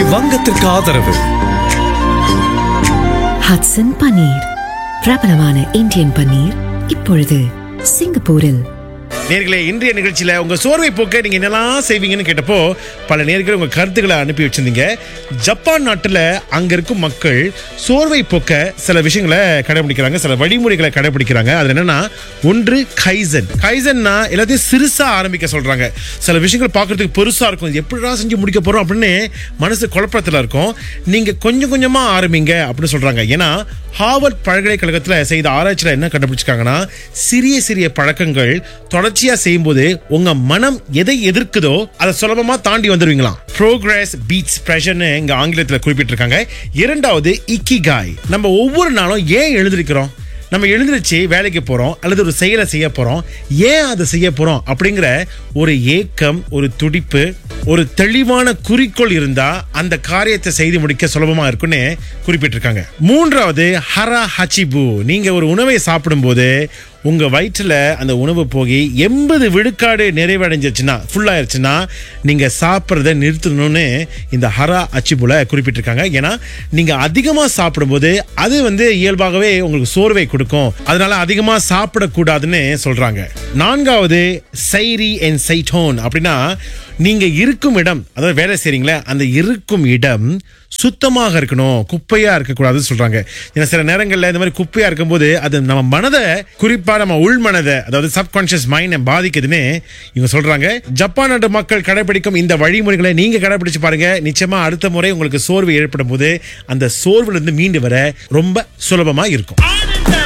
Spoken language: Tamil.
வங்கத்திற்கு ஆதரவு ஹட்சன் பன்னீர் பிரபலமான இந்தியன் பன்னீர் இப்பொழுது சிங்கப்பூரில் நேர்களே இன்றைய நிகழ்ச்சியில உங்க சோர்வை போக்க நீங்க என்னெல்லாம் செய்வீங்கன்னு கேட்டப்போ பல நேர்கள் உங்க கருத்துக்களை அனுப்பி வச்சிருந்தீங்க ஜப்பான் நாட்டுல அங்க இருக்கும் மக்கள் சோர்வை போக்க சில விஷயங்களை கடைபிடிக்கிறாங்க சில வழிமுறைகளை கடைபிடிக்கிறாங்க அது என்னன்னா ஒன்று கைசன் கைசன்னா எல்லாத்தையும் சிறுசா ஆரம்பிக்க சொல்றாங்க சில விஷயங்கள் பார்க்கறதுக்கு பெருசா இருக்கும் இது எப்படிடா செஞ்சு முடிக்க போறோம் அப்படின்னு மனசு குழப்பத்துல இருக்கும் நீங்க கொஞ்சம் கொஞ்சமா ஆரம்பிங்க அப்படின்னு சொல்றாங்க ஏன்னா ஹார்வர்ட் பல்கலைக்கழகத்துல செய்த ஆராய்ச்சியில என்ன கண்டுபிடிச்சிருக்காங்கன்னா சிறிய சிறிய பழக்கங்கள் தொடர்ச்சியா செய்யும்போது உங்க மனம் எதை எதிர்க்குதோ அதை சுலபமா தாண்டி வந்துருவீங்களாம் ப்ரோக்ரஸ் பீட்ஸ் ப்ரெஷர்னு இங்க ஆங்கிலத்துல குறிப்பிட்டிருக்காங்க இரண்டாவது இக்கிகாய் நம்ம ஒவ்வொரு நாளும் ஏன் எழுந்திருக்கிறோம் நம்ம எழுந்திருச்சு வேலைக்கு போறோம் அல்லது ஒரு செயலை செய்ய போறோம் ஏன் அதை செய்ய போறோம் அப்படிங்கிற ஒரு ஏக்கம் ஒரு துடிப்பு ஒரு தெளிவான குறிக்கோள் இருந்தா அந்த காரியத்தை செய்து முடிக்க சுலபமா இருக்குன்னு குறிப்பிட்டிருக்காங்க மூன்றாவது ஹரா ஹச்சிபு நீங்க ஒரு உணவை சாப்பிடும்போது உங்க வயிற்றுல அந்த உணவு போகி எண்பது விழுக்காடு நிறைவடைஞ்சிருச்சுன்னா ஃபுல் ஆயிருச்சுன்னா நீங்க சாப்பிட்றத நிறுத்தணும்னு இந்த ஹரா அச்சிபுல குறிப்பிட்டிருக்காங்க ஏன்னா நீங்க அதிகமா சாப்பிடும்போது அது வந்து இயல்பாகவே உங்களுக்கு சோர்வை கொடுக்கும் அதனால அதிகமா சாப்பிடக்கூடாதுன்னு சொல்றாங்க நான்காவது சைரி அண்ட் சைட்டோன் அப்படின்னா நீங்க இருக்கும் இடம் அதாவது வேலை செய்றீங்களே அந்த இருக்கும் இடம் சுத்தமாக இருக்கணும் குப்பையா இருக்கக்கூடாதுன்னு சொல்றாங்க ஏன்னா சில நேரங்கள்ல இந்த மாதிரி குப்பையா இருக்கும்போது அது நம்ம மனதை குறிப்பா நம்ம உள் மனதை அதாவது சப்கான்ஷியஸ் மைண்டை பாதிக்குதுன்னு இவங்க சொல்றாங்க ஜப்பான் நாட்டு மக்கள் கடைபிடிக்கும் இந்த வழிமுறைகளை நீங்க கடைபிடிச்சு பாருங்க நிச்சயமா அடுத்த முறை உங்களுக்கு சோர்வு ஏற்படும் போது அந்த சோர்வுல இருந்து மீண்டு வர ரொம்ப சுலபமா இருக்கும்